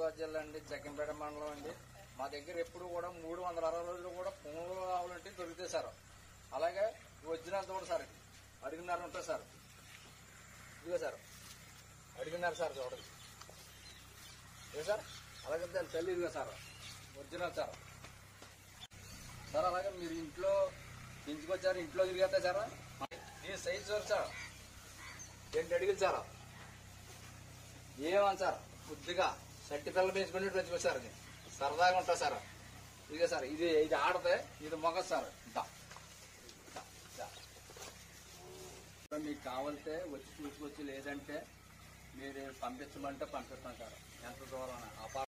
గోదావరి జిల్లా అండి జగ్గంపేట మండలం అండి మా దగ్గర ఎప్పుడు కూడా మూడు వందల అరవై రోజులు కూడా పొంగులు ఆవులంటే దొరుకుతాయి సార్ అలాగే వచ్చినంత కూడా సార్ అడుగున్నర ఉంటుంది సార్ ఇదిగో సార్ అడుగున్నర సార్ చూడండి ఇదిగో సార్ అలాగే దాని తల్లి ఇదిగో సార్ ఒరిజినల్ సార్ సార్ అలాగే మీరు ఇంట్లో పెంచుకొచ్చారు ఇంట్లో తిరిగేస్తా సార్ ఈ సైజ్ చూడు సార్ రెండు అడుగులు సార్ ఏమని సార్ బుద్ధిగా సట్టి పిల్లలు పెంచుకునేట్టు వచ్చి సార్ అది సరదాగా ఉంటా సార్ ఇదిగో సార్ ఇది ఇది ఆడతే ఇది మొగ సార్ దా. దా, దా. మీకు కావాలితే వచ్చి చూసుకొచ్చి లేదంటే మీరు పంపించమంటే పంపిస్తాం సార్ ఎంత దూరం